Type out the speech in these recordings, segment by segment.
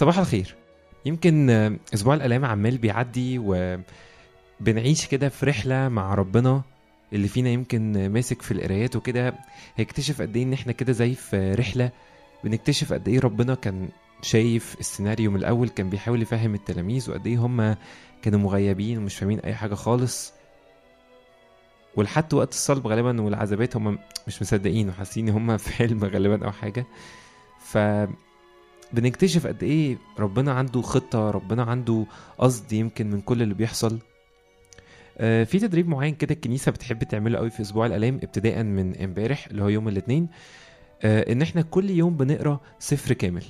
صباح الخير يمكن آه، اسبوع الالام عمال بيعدي وبنعيش كده في رحله مع ربنا اللي فينا يمكن ماسك في القرايات وكده هيكتشف قد ايه ان احنا كده زي في رحله بنكتشف قد ايه ربنا كان شايف السيناريو من الاول كان بيحاول يفهم التلاميذ وقد ايه هم كانوا مغيبين ومش فاهمين اي حاجه خالص ولحد وقت الصلب غالبا والعذابات هم مش مصدقين وحاسين ان هم في حلم غالبا او حاجه ف بنكتشف قد ايه ربنا عنده خطه ربنا عنده قصد يمكن من كل اللي بيحصل آه، في تدريب معين كده الكنيسه بتحب تعمله قوي في اسبوع الالام ابتداء من امبارح اللي هو يوم الاثنين ان احنا كل يوم بنقرا سفر كامل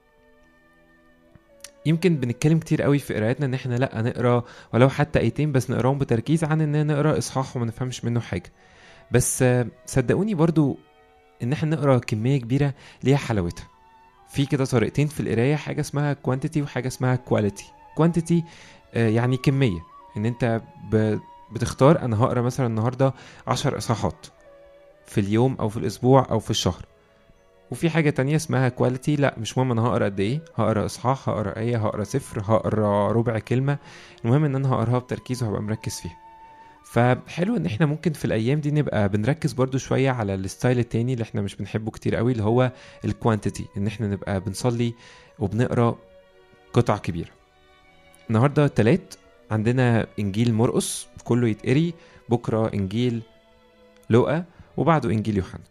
يمكن بنتكلم كتير قوي في قراءتنا ان احنا لا نقرا ولو حتى ايتين بس نقراهم بتركيز عن ان نقرا اصحاح وما نفهمش منه حاجه بس آه، صدقوني برضو ان احنا نقرا كميه كبيره ليها حلاوتها في كده طريقتين في القرايه حاجه اسمها كوانتيتي وحاجه اسمها كواليتي كوانتيتي يعني كميه ان انت ب- بتختار انا هقرا مثلا النهارده عشر اصحاحات في اليوم او في الاسبوع او في الشهر وفي حاجة تانية اسمها كواليتي لا مش مهم انا هقرا قد ايه هقرا اصحاح هقرا ايه هقرا سفر هقرا ربع كلمة المهم ان انا هقراها بتركيز وهبقى مركز فيها فحلو ان احنا ممكن في الايام دي نبقى بنركز برضو شوية على الستايل التاني اللي احنا مش بنحبه كتير قوي اللي هو الكوانتيتي ان احنا نبقى بنصلي وبنقرا قطع كبيرة النهاردة تلات عندنا انجيل مرقس كله يتقري بكرة انجيل لوقا وبعده انجيل يوحنا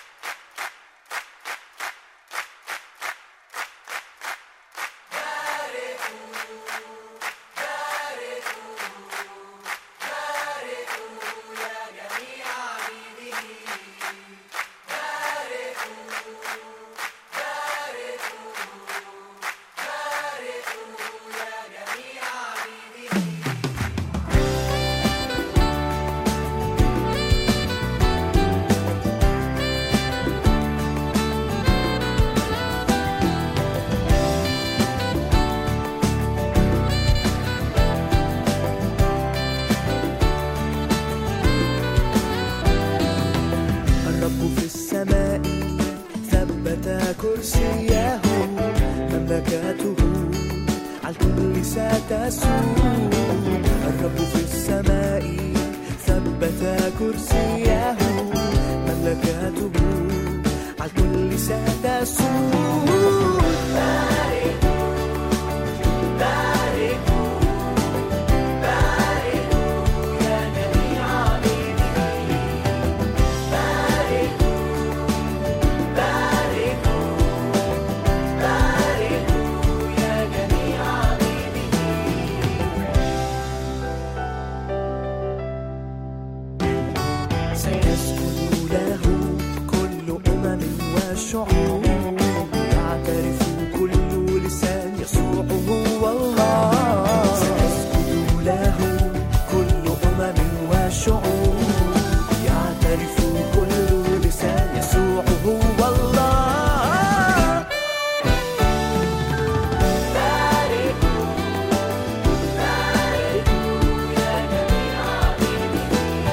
الرب في السماء ثبت كرسيه مملكته على الكل ستسود الرب في السماء ثبت كرسيه مملكته على الكل ستسود بارك بارك بارك يا جميع عبيده بارك بارك بارك يا جميع عبيده سيسجد له كل أمم وشعوب يعترف كل لسان يسوع هو الله سيسجد له كل أمم وشعوب يعترف كل لسان يسوع هو الله بارك بارك يا جميع عبيده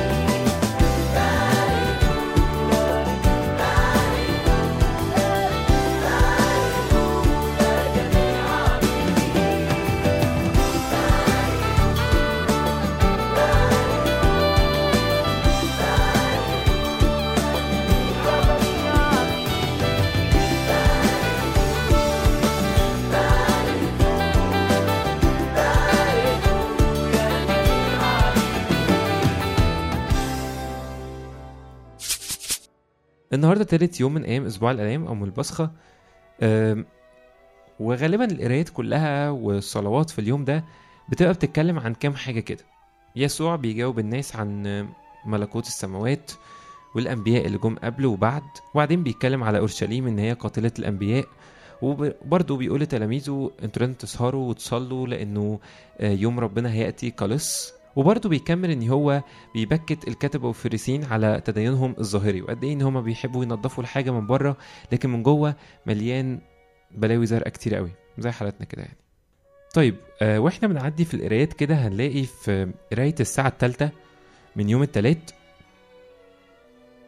النهارده تالت يوم من ايام اسبوع الالام او من البصخه أم، وغالبا القرايات كلها والصلوات في اليوم ده بتبقى بتتكلم عن كام حاجه كده يسوع بيجاوب الناس عن ملكوت السماوات والانبياء اللي جم قبل وبعد وبعدين بيتكلم على اورشليم ان هي قاتله الانبياء وبرضه بيقول لتلاميذه انتوا لازم تسهروا وتصلوا لانه آه، يوم ربنا هياتي كلص وبرضه بيكمل ان هو بيبكت الكتبه والفريسين على تدينهم الظاهري وقد ايه ان هم بيحبوا ينظفوا الحاجه من بره لكن من جوه مليان بلاوي زرقاء كتير قوي زي حالتنا كده يعني طيب آه واحنا بنعدي في القرايات كده هنلاقي في قرايه الساعه الثالثه من يوم الثلاث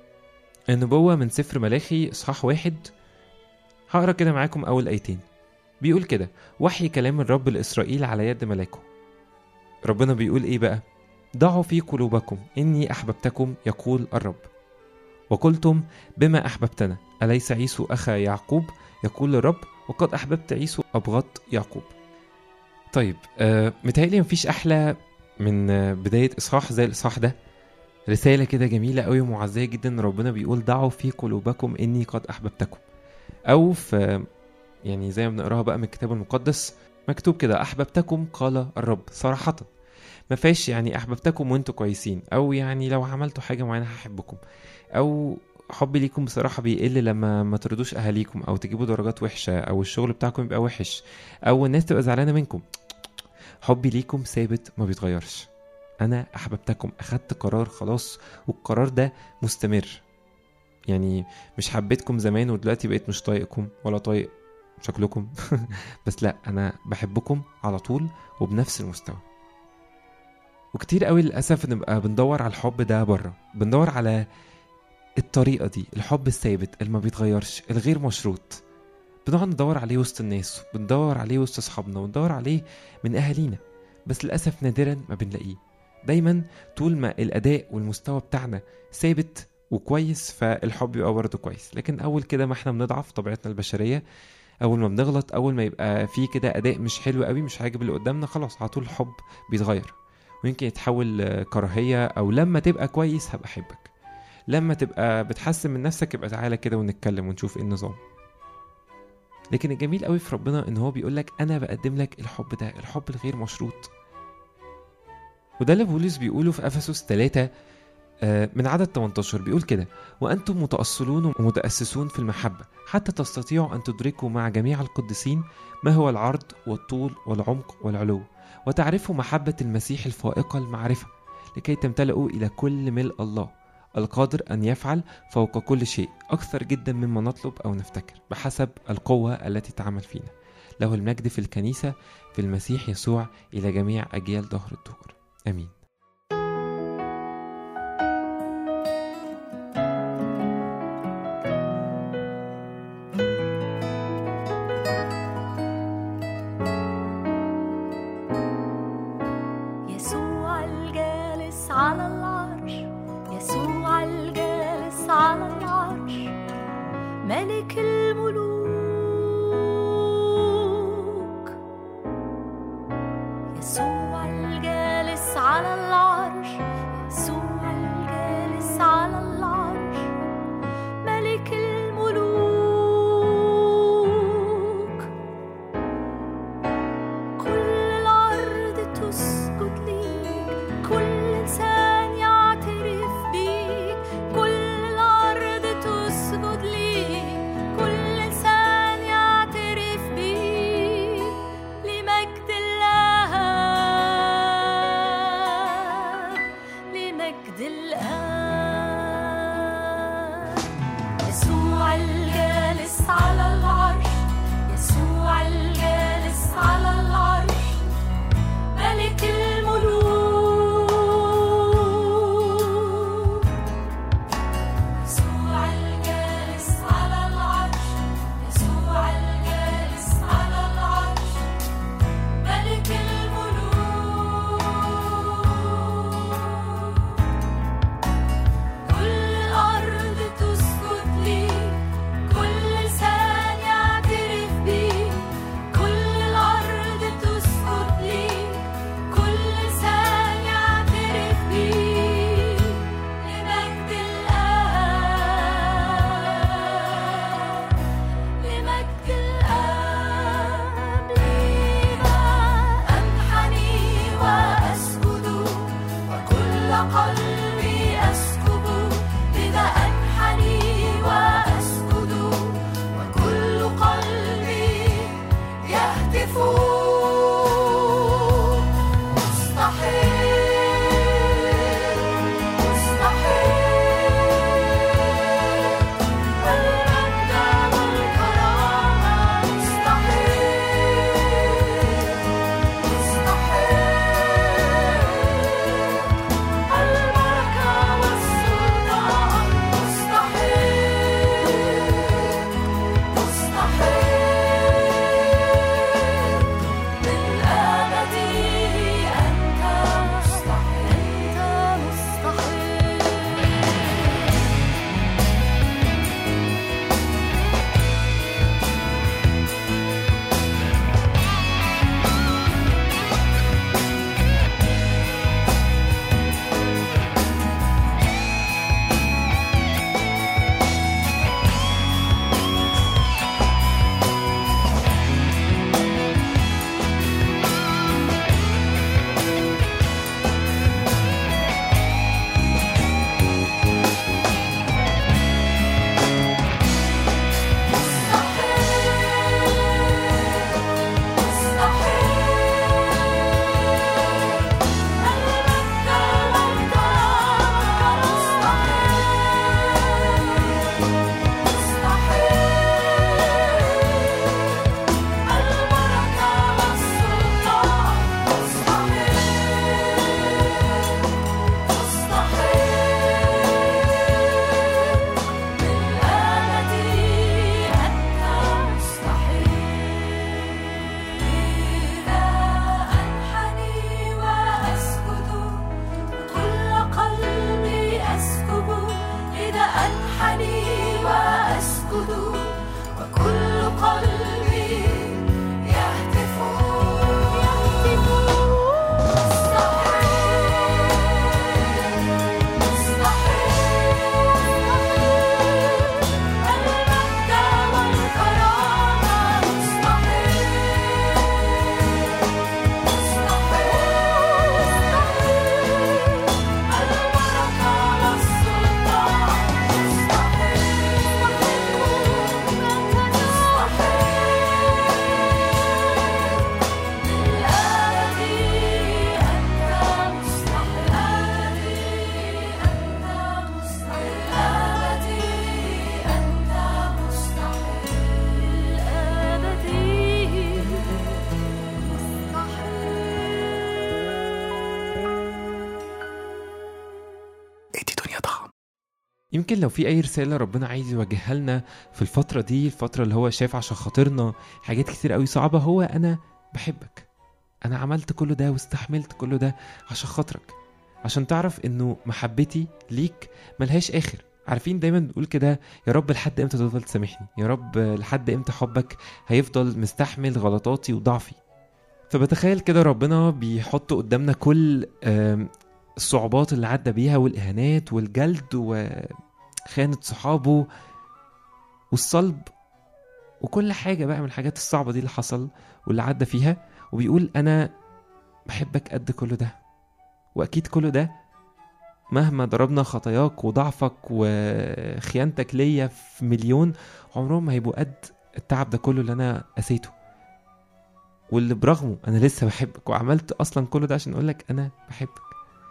النبوة من سفر ملاخي إصحاح واحد هقرا كده معاكم أول آيتين بيقول كده وحي كلام الرب لإسرائيل على يد ملاكه ربنا بيقول إيه بقى ضعوا في قلوبكم إني أحببتكم يقول الرب وقلتم بما أحببتنا أليس عيسو أخا يعقوب يقول الرب وقد أحببت عيسو أبغض يعقوب طيب آه متهيألي مفيش أحلى من آه بداية إصحاح زي الإصحاح ده رسالة كده جميلة قوي ومعزية جدا ربنا بيقول ضعوا في قلوبكم إني قد أحببتكم أو في يعني زي ما بنقراها بقى من الكتاب المقدس مكتوب كده أحببتكم قال الرب صراحة ما فيش يعني أحببتكم وأنتوا كويسين أو يعني لو عملتوا حاجة معينة هحبكم أو حبي ليكم بصراحة بيقل لما ما ترضوش أهاليكم أو تجيبوا درجات وحشة أو الشغل بتاعكم يبقى وحش أو الناس تبقى زعلانة منكم حبي ليكم ثابت ما بيتغيرش أنا أحببتكم أخدت قرار خلاص والقرار ده مستمر يعني مش حبيتكم زمان ودلوقتي بقيت مش طايقكم ولا طايق شكلكم بس لا أنا بحبكم على طول وبنفس المستوى وكتير قوي للأسف نبقى بندور على الحب ده بره بندور على الطريقة دي الحب الثابت اللي ما بيتغيرش الغير مشروط بنقعد ندور عليه وسط الناس بندور عليه وسط أصحابنا وندور عليه من أهالينا بس للأسف نادرا ما بنلاقيه دايما طول ما الأداء والمستوى بتاعنا ثابت وكويس فالحب يبقى برضه كويس لكن أول كده ما احنا بنضعف طبيعتنا البشرية أول ما بنغلط أول ما يبقى في كده أداء مش حلو قوي مش عاجب اللي قدامنا خلاص على طول الحب بيتغير ويمكن يتحول آه، كراهية أو لما تبقى كويس هبقى أحبك لما تبقى بتحسن من نفسك يبقى تعالى كده ونتكلم ونشوف ايه النظام لكن الجميل قوي في ربنا ان هو بيقول لك انا بقدم لك الحب ده الحب الغير مشروط وده اللي بولس بيقوله في افسس 3 آه، من عدد 18 بيقول كده وانتم متاصلون ومتاسسون في المحبه حتى تستطيعوا ان تدركوا مع جميع القديسين ما هو العرض والطول والعمق والعلو وتعرفوا محبه المسيح الفائقه المعرفه لكي تمتلئوا الى كل ملء الله القادر أن يفعل فوق كل شيء أكثر جدا مما نطلب أو نفتكر بحسب القوة التي تعمل فينا له المجد في الكنيسة في المسيح يسوع إلى جميع أجيال ظهر الدهور آمين يسوع الجالس على العرش يسوع الجالس على العرش ملك الملوك يسوع الجالس على العرش يسوع الجالس على العرش ملك الملوك كل الأرض تسجد ليك كل لسان يعترف بيك كل الأرض تسجد ليك كل لسان يعترف بيك لمجد الله يمكن لو في اي رساله ربنا عايز يوجهها لنا في الفتره دي الفتره اللي هو شايف عشان خاطرنا حاجات كتير قوي صعبه هو انا بحبك انا عملت كل ده واستحملت كل ده عشان خاطرك عشان تعرف انه محبتي ليك ملهاش اخر عارفين دايما بنقول كده يا رب لحد امتى تفضل تسامحني يا رب لحد امتى حبك هيفضل مستحمل غلطاتي وضعفي فبتخيل كده ربنا بيحط قدامنا كل آم، الصعوبات اللي عدى بيها والاهانات والجلد وخيانة صحابه والصلب وكل حاجة بقى من الحاجات الصعبة دي اللي حصل واللي عدى فيها وبيقول أنا بحبك قد كل ده وأكيد كل ده مهما ضربنا خطاياك وضعفك وخيانتك ليا في مليون عمرهم ما هيبقوا قد التعب ده كله اللي أنا قسيته واللي برغمه أنا لسه بحبك وعملت أصلا كل ده عشان أقولك أنا بحبك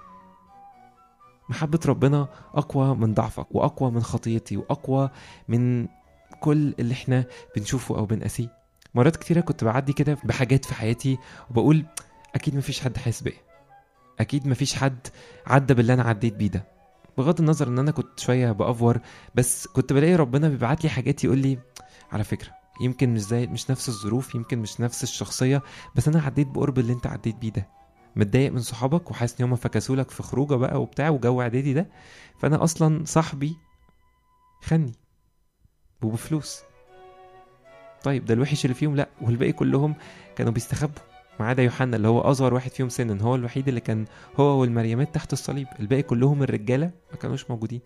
محبة ربنا أقوى من ضعفك وأقوى من خطيتي وأقوى من كل اللي احنا بنشوفه أو بنقاسيه مرات كتيرة كنت بعدي كده بحاجات في حياتي وبقول أكيد مفيش حد حاسس بيا أكيد مفيش حد عدى باللي أنا عديت بيه ده بغض النظر إن أنا كنت شوية بأفور بس كنت بلاقي ربنا بيبعت لي حاجات يقول لي على فكرة يمكن مش زي مش نفس الظروف يمكن مش نفس الشخصية بس أنا عديت بقرب اللي أنت عديت بيه ده متضايق من صحابك وحاسس ان هم فكسولك في خروجه بقى وبتاع وجو اعدادي ده فانا اصلا صاحبي خني وبفلوس طيب ده الوحش اللي فيهم لا والباقي كلهم كانوا بيستخبوا ما عدا يوحنا اللي هو اصغر واحد فيهم سنا هو الوحيد اللي كان هو والمريمات تحت الصليب الباقي كلهم الرجاله ما كانوش موجودين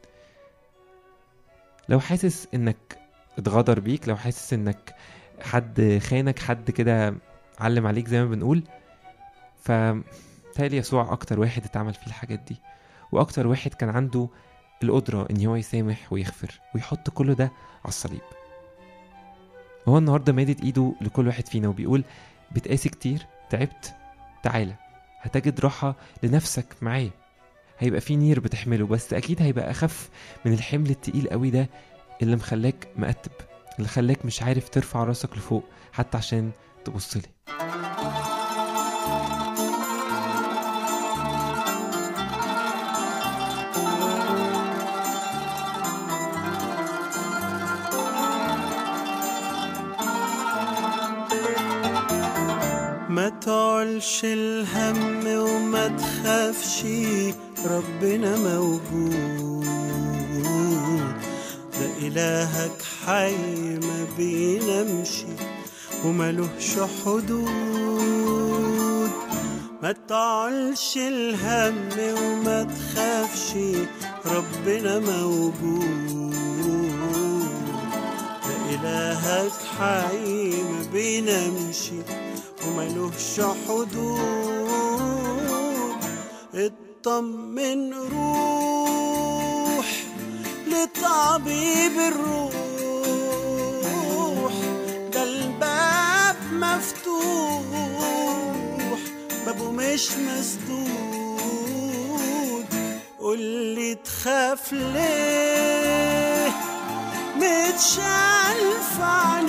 لو حاسس انك اتغدر بيك لو حاسس انك حد خانك حد كده علم عليك زي ما بنقول ف تالي يسوع اكتر واحد اتعمل فيه الحاجات دي واكتر واحد كان عنده القدرة ان هو يسامح ويغفر ويحط كل ده على الصليب هو النهاردة مادد ايده لكل واحد فينا وبيقول بتقاسي كتير تعبت تعالى هتجد راحة لنفسك معايا هيبقى في نير بتحمله بس اكيد هيبقى اخف من الحمل التقيل قوي ده اللي مخلاك مقتب اللي خلاك مش عارف ترفع راسك لفوق حتى عشان تبص لي ما تعلش الهم وما تخافش ربنا موجود ده إلهك حي ما بينامش وملوش حدود ما تعلش الهم وما تخافش ربنا موجود ده إلهك حي ما بينامش وملوش حدود اطمن روح لطبيب الروح ده الباب مفتوح بابه مش مسدود قولي تخاف ليه متشال في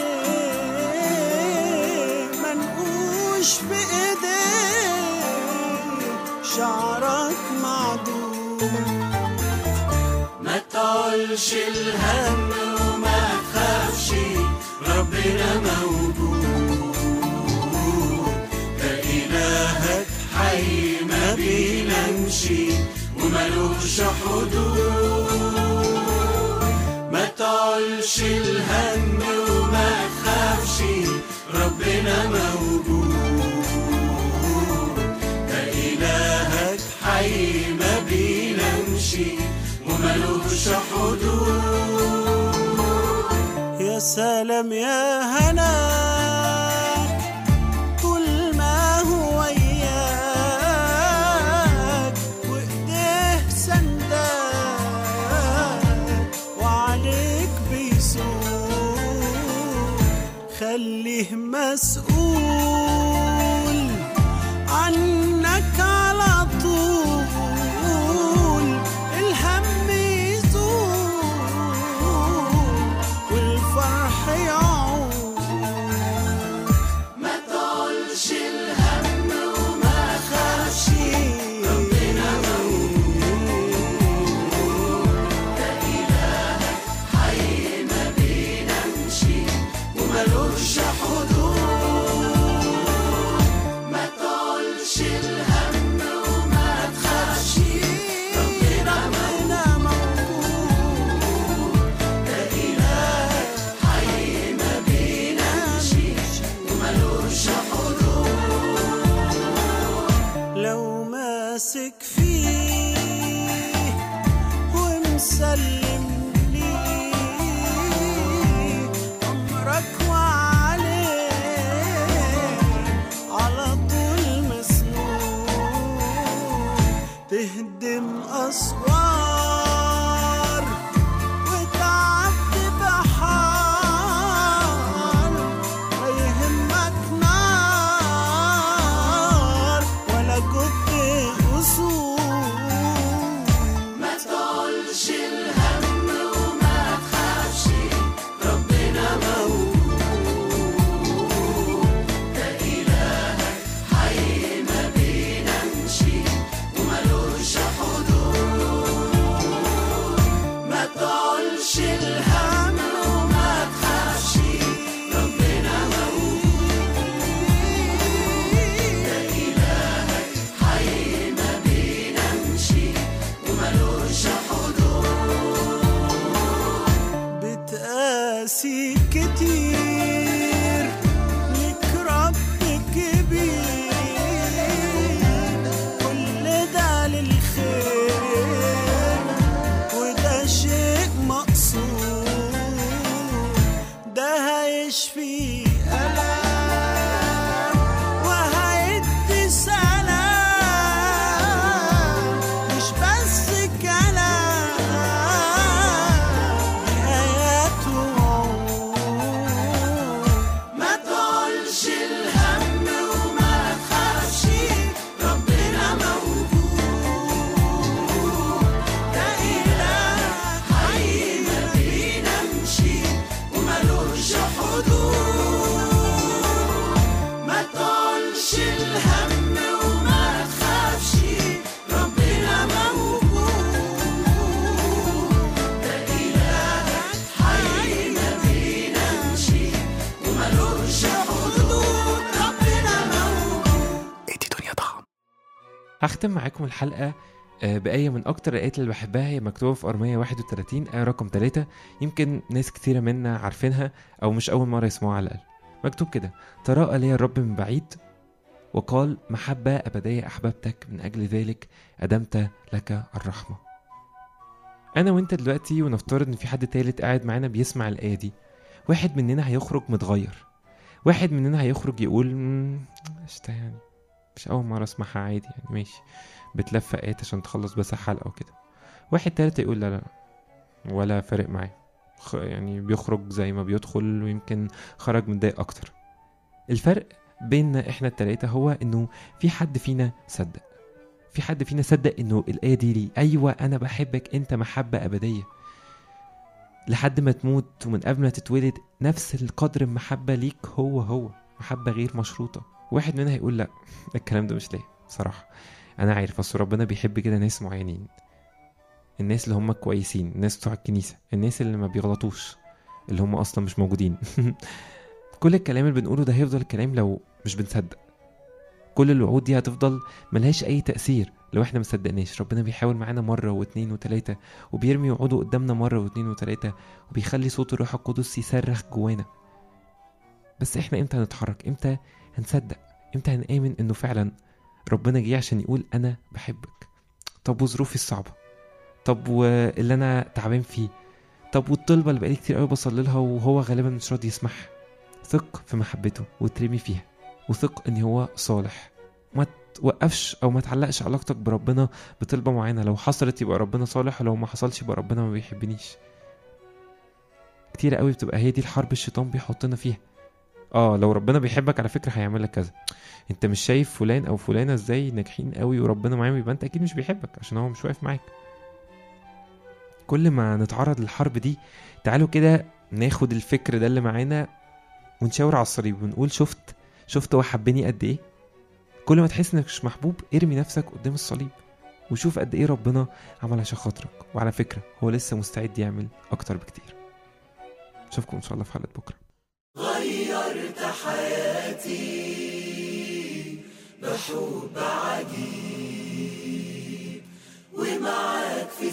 عينيه منقوش بايديه شعرك معدود ما تعولش الهم وما تخافش ربنا موجود ده إلهك حي ما بينامش وملوش حدود ما تعولش الهم وما تخافش ربنا موجود ده إلهك حي ما بينامش وملوش حدود يا سلام يا هناك طول ما هو وياك وايديه سنداك وعليك بيسوق خليه مسؤول عنك على طول الهم يزول والفرح يعود فيه ومسلم ليه أمرك وعليه على طول مسنون تهدم أسوار وتعدي بحار ما يهمك نار ولا جب أصول ما تقولش الهم وما تخافش ربنا موجود ده إلهك حي ما بينامش وملوش حدود ما تقولش الهم وما تخافش ربنا موجود ده إلهك حي ما بينامش وملوش حدود بتقاسي كتير لك رب كبير كل ده للخير وده شيء مقصود ده هيشفي ألم وهيدي سلام مش بس كلام آيات وعود ما تقولش الهم وما تخافش ربنا موجود ده إله حي ما بينامش وملوش حدود ما تقولش الهم وما تخافش ربنا موجود ده إلهك حي ما بينامش وملوش حدود ربنا موجود ادي دنيا طعم هختم معاكم الحلقة آه، بآية من أكتر الآيات اللي بحبها هي مكتوبة في أرمية 31 آية رقم 3 يمكن ناس كتيرة منا عارفينها أو مش أول مرة يسمعوها على الأقل مكتوب كده تراءى لي الرب من بعيد وقال محبة أبدية أحببتك من أجل ذلك أدمت لك الرحمة أنا وأنت دلوقتي ونفترض إن في حد تالت قاعد معانا بيسمع الآية دي واحد مننا هيخرج متغير واحد مننا هيخرج يقول "مم، قشطة يعني مش أول مرة أسمعها عادي يعني ماشي بتلفق آيات عشان تخلص بس الحلقة وكده واحد تالت يقول لا لا ولا فارق معاه خ- يعني بيخرج زي ما بيدخل ويمكن خرج متضايق أكتر الفرق بيننا احنا التلاتة هو انه في حد فينا صدق في حد فينا صدق انه الآية دي لي ايوه انا بحبك انت محبة ابدية لحد ما تموت ومن قبل ما تتولد نفس القدر المحبة ليك هو هو محبة غير مشروطة واحد منها هيقول لا الكلام ده مش ليا بصراحة انا عارف اصل ربنا بيحب كده ناس معينين الناس اللي هم كويسين الناس بتوع الكنيسة الناس اللي ما بيغلطوش اللي هم اصلا مش موجودين كل الكلام اللي بنقوله ده هيفضل الكلام لو مش بنصدق كل الوعود دي هتفضل ملهاش اي تأثير لو احنا مصدقناش ربنا بيحاول معانا مرة واتنين وتلاتة وبيرمي وعوده قدامنا مرة واتنين وتلاتة وبيخلي صوت الروح القدس يصرخ جوانا بس احنا امتى هنتحرك امتى هنصدق امتى هنآمن انه فعلا ربنا جه عشان يقول انا بحبك طب وظروفي الصعبة طب واللي انا تعبان فيه طب والطلبة اللي بقالي كتير قوي بصلي لها وهو غالبا مش راضي يسمعها ثق في محبته وترمي فيها وثق ان هو صالح ما توقفش او ما تعلقش علاقتك بربنا بطلبة معينة لو حصلت يبقى ربنا صالح ولو ما حصلش يبقى ربنا ما بيحبنيش كتير قوي بتبقى هي دي الحرب الشيطان بيحطنا فيها اه لو ربنا بيحبك على فكرة هيعمل لك كذا انت مش شايف فلان او فلانة ازاي ناجحين قوي وربنا معاهم يبقى انت اكيد مش بيحبك عشان هو مش واقف معاك كل ما نتعرض للحرب دي تعالوا كده ناخد الفكر ده اللي معانا ونشاور على الصليب ونقول شفت شفت هو حبني قد ايه كل ما تحس انك مش محبوب ارمي نفسك قدام الصليب وشوف قد ايه ربنا عمل عشان خاطرك وعلى فكرة هو لسه مستعد يعمل اكتر بكتير اشوفكم ان شاء الله في حلقة بكرة غيرت حياتي بحب عجيب ومعاك في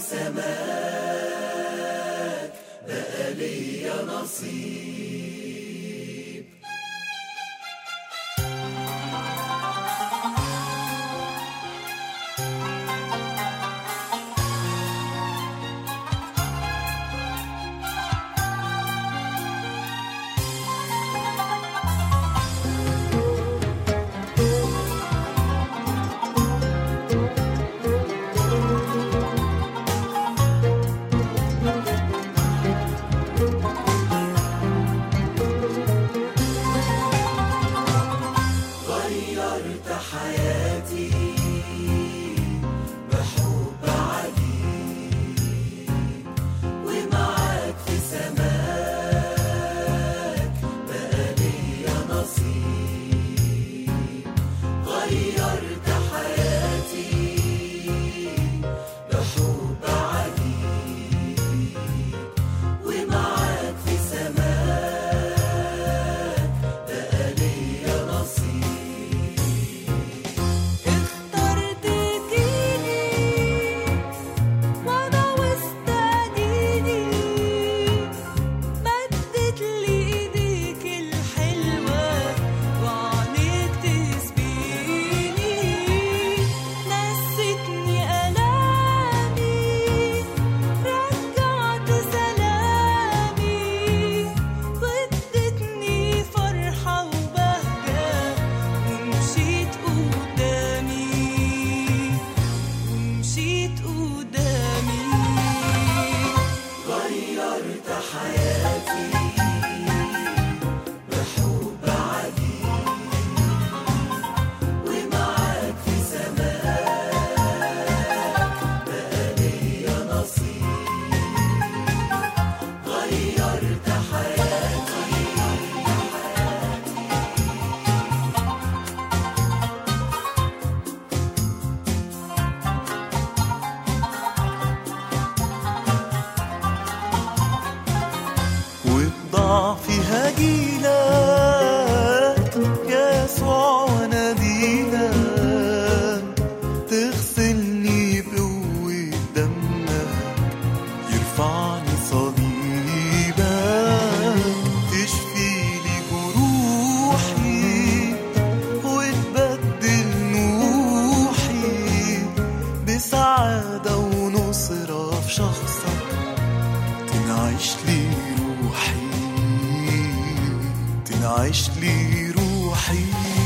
سماك بقى ليا نصيب عيش لي روحي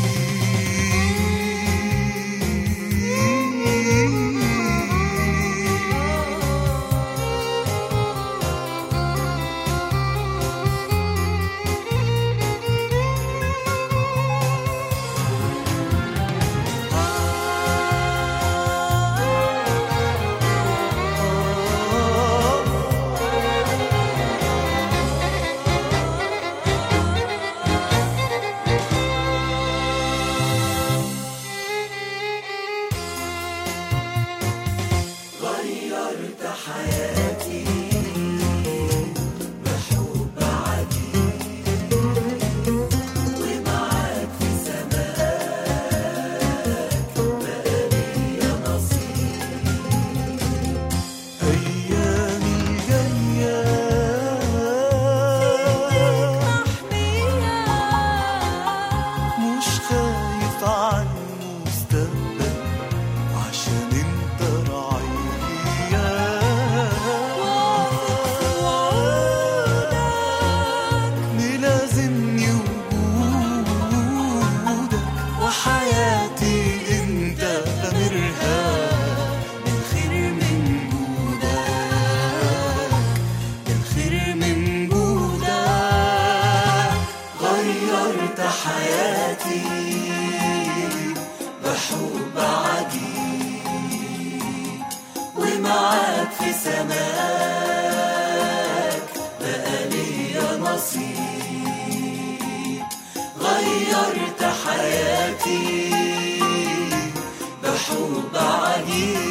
غيرت حياتي بحب عجيب ومعاك في سماك بقالي نصيب أيامي الجاية مش خايف على المستقبل عشان انت رعية ملازمني وجودك وحياتي انت غامرها الخير من جودك الخير من جودك غيرت حياتي بحب عجيب ومعاك في سماك بقالي نصيب غيرت حياتي بحب عجيب